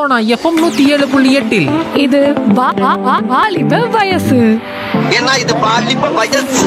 Sona FM நூத்தி ஏழு புள்ளி எட்டில் இது வா- வா- வா- வாலிப வயசு ஏன்னா இது பாலிப்ப வயசு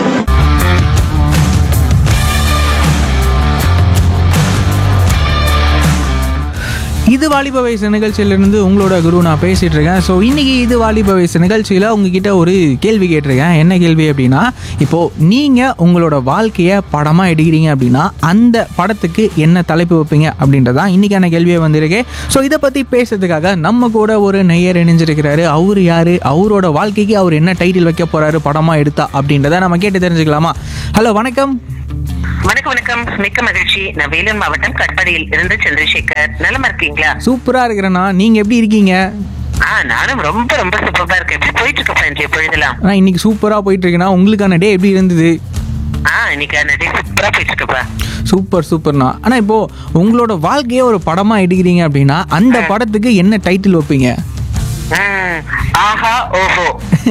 இது வாலிப வயசு நிகழ்ச்சியிலிருந்து உங்களோட குரு நான் பேசிட்டு இருக்கேன் ஸோ இன்னைக்கு இது வாலிப வயசு நிகழ்ச்சியில் உங்ககிட்ட ஒரு கேள்வி கேட்டிருக்கேன் என்ன கேள்வி அப்படின்னா இப்போ நீங்கள் உங்களோட வாழ்க்கையை படமாக எடுக்கிறீங்க அப்படின்னா அந்த படத்துக்கு என்ன தலைப்பு வைப்பீங்க அப்படின்றதான் இன்னைக்கான கேள்வியை வந்திருக்கு ஸோ இதை பற்றி பேசுறதுக்காக நம்ம கூட ஒரு நெய்யர் இணைஞ்சிருக்கிறாரு அவர் யாரு அவரோட வாழ்க்கைக்கு அவர் என்ன டைட்டில் வைக்க போறாரு படமாக எடுத்தா அப்படின்றத நம்ம கேட்டு தெரிஞ்சுக்கலாமா ஹலோ வணக்கம் வணக்கம் வணக்கம் மிக்க மகிழ்ச்சி நான் வேலூர் மாவட்டம் கட்பாடியில் இருந்து சந்திரசேகர் நலமா இருக்கீங்களா சூப்பராக இருக்கிறேண்ணா நீங்கள் எப்படி இருக்கீங்க ஆ நானும் ரொம்ப ரொம்ப சூப்பரா இருக்கேன் எப்படி போயிட்டு இருக்கு ஃப்ரெண்ட்ஸ் எப்பொழுதெல்லாம் ஆனால் இன்னைக்கு சூப்பராக போயிட்டு இருக்குண்ணா உங்களுக்கான டே எப்படி இருந்தது ஆ இன்னைக்கு நிறைய சூப்பரா போயிட்டு இருக்குப்பா சூப்பர் சூப்பர்ண்ணா ஆனால் இப்போ உங்களோட வாழ்க்கையை ஒரு படமாக எடுக்கிறீங்க அப்படின்னா அந்த படத்துக்கு என்ன டைட்டில் வைப்பீங்க ம், ஆஹா ஓஹோ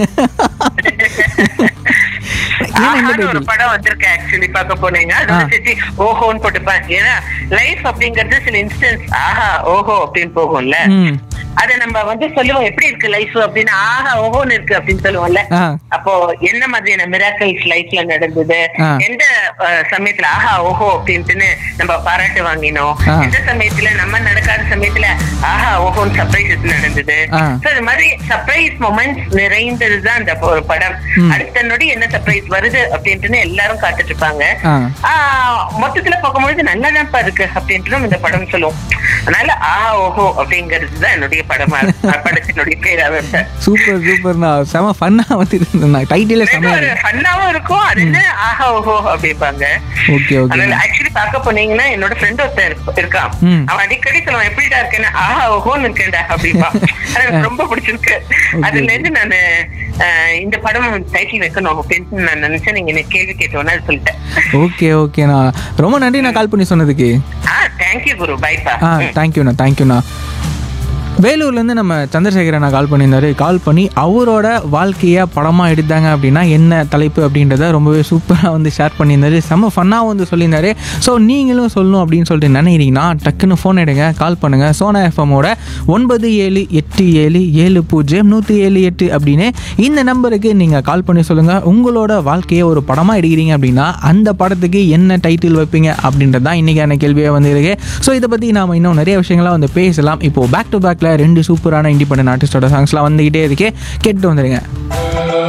ஏன் இந்த ஆஹான்னு ஒரு title? படம் வந்திருக்கு ஆக்சுவலி பார்க்க போனீங்க அது ஆ. வந்து சேர்த்து ஓஹோன்னு போட்டுப்பேன் ஏன்னா லைஃப் அப்படிங்கறது சில இன்ஸ்டன்ஸ் ஆஹா ஓஹோ அப்படின்னு போகும்ல ம் அத நம்ம வந்து சொல்லுவோம் எப்படி இருக்கு லைஃப் அப்படின்னு ஆஹா ஓஹோன்னு இருக்கு அப்படின்னு சொல்லுவோம்ல ஆ. அப்போ என்ன மாதிரியான மிராக்கல்ஸ் லைஃப்ல நடந்தது ஆ. எந்த அஹ், சமயத்துல ஆஹா ஓஹோ அப்படின்ட்டுன்னு நம்ம பாராட்டு வாங்கினோம் ஆ. எந்த சமயத்துல நம்ம நடக்காத சமயத்துல ஆஹா ஓஹோன்னு சர்ப்ரைசஸ் நடந்தது ஆ. So, இது மாதிரி சர்ப்ரைஸ் மொமெண்ட்ஸ் நிறைந்ததுதான் அந்த ஒரு படம் ம். அடுத்த நொடி என்ன சர்ப்ரைஸ் வருது அப்படின்ட்டுன்னு எல்லாரும் காத்துட்டு இருப்பாங்க ஆ. ஆஹ், மொத்தத்துல பார்க்கும்பொழுது நல்லாதான்ப்பா இருக்கு அப்படின்ட்டு இந்த படம் சொல்லுவோம் அதனால ஆ ஓஹோ அப்படிங்கிறது தான் என்னுடைய படமா படத்தினுடைய பேராக இருந்தேன் சூப்பர் சூப்பர்ண்ணா செம ஃபன்னாக வந்துருந்தேண்ணா டைட்டிலே செமையா ஒரு இருக்கு ஃபன்னாவும் இருக்கும் அது என்ன ஆஹா ஓஹோ அப்படிம்பாங்க ஓகே ஓகே அதனால ஆக்சுவலி பார்க்க போனீங்கன்னா என்னோட ஃப்ரெண்ட் ஒருத்தன் இருப்ப- இருக்கான் ம். அவன் அடிக்கடி சொல்லுவான் எப்படிடா இருக்கேன்னு ஆஹா ஓஹோன்னு இருக்கேன்டா அப்படிப்பா அது எனக்கு ரொம்ப பிடிச்சிருக்கு அதுல இருந்து நான் இந்த படம் டைட்டில் வைக்கணும் அப்படின்னு நான் நினைச்சேன் நீங்க எனக்கு கேள்வி கேட்டோன்னு அது சொல்லிட்டேன் ஓகே ஓகேண்ணா ரொம்ப நன்றி நான் கால் பண்ணி சொன்னதுக்கு ஆ தேங்க்யூ குரு பைப்பா ஆ தேங்க்யூண்ணா தேங்க்யூண்ணா வேலூர்லேருந்து நம்ம சந்திரசேகரன் கால் பண்ணியிருந்தாரு கால் பண்ணி அவரோட வாழ்க்கையை படமாக எடுத்தாங்க அப்படின்னா என்ன தலைப்பு அப்படின்றத ரொம்பவே சூப்பராக வந்து ஷேர் பண்ணியிருந்தாரு செம்ம ஃபன்னாக வந்து சொல்லியிருந்தாரு ஸோ நீங்களும் சொல்லணும் அப்படின்னு சொல்லிட்டு நினைக்கிறீங்கன்னா டக்குன்னு ஃபோன் எடுங்க கால் பண்ணுங்கள் சோனா எஃப்எம்மோட ஒன்பது ஏழு எட்டு ஏழு ஏழு பூஜ்ஜியம் நூற்றி ஏழு எட்டு அப்படின்னு இந்த நம்பருக்கு நீங்கள் கால் பண்ணி சொல்லுங்கள் உங்களோட வாழ்க்கையை ஒரு படமாக எடுக்கிறீங்க அப்படின்னா அந்த படத்துக்கு என்ன டைட்டில் வைப்பீங்க அப்படின்றது தான் இன்றைக்கான கேள்வியாக வந்து இருக்கு ஸோ இதை பற்றி நாம் இன்னும் நிறைய விஷயங்கள்லாம் வந்து பேசலாம் இப்போது பேக் டு பேக்கில் ரெண்டு சூப்பரான இண்டிபெண்டன்ட் ஆர்டிஸ்டோட சாங்ஸ்லாம் வந்துக்கிட்டே இருக்கே கேட்டு வந்துடுங்க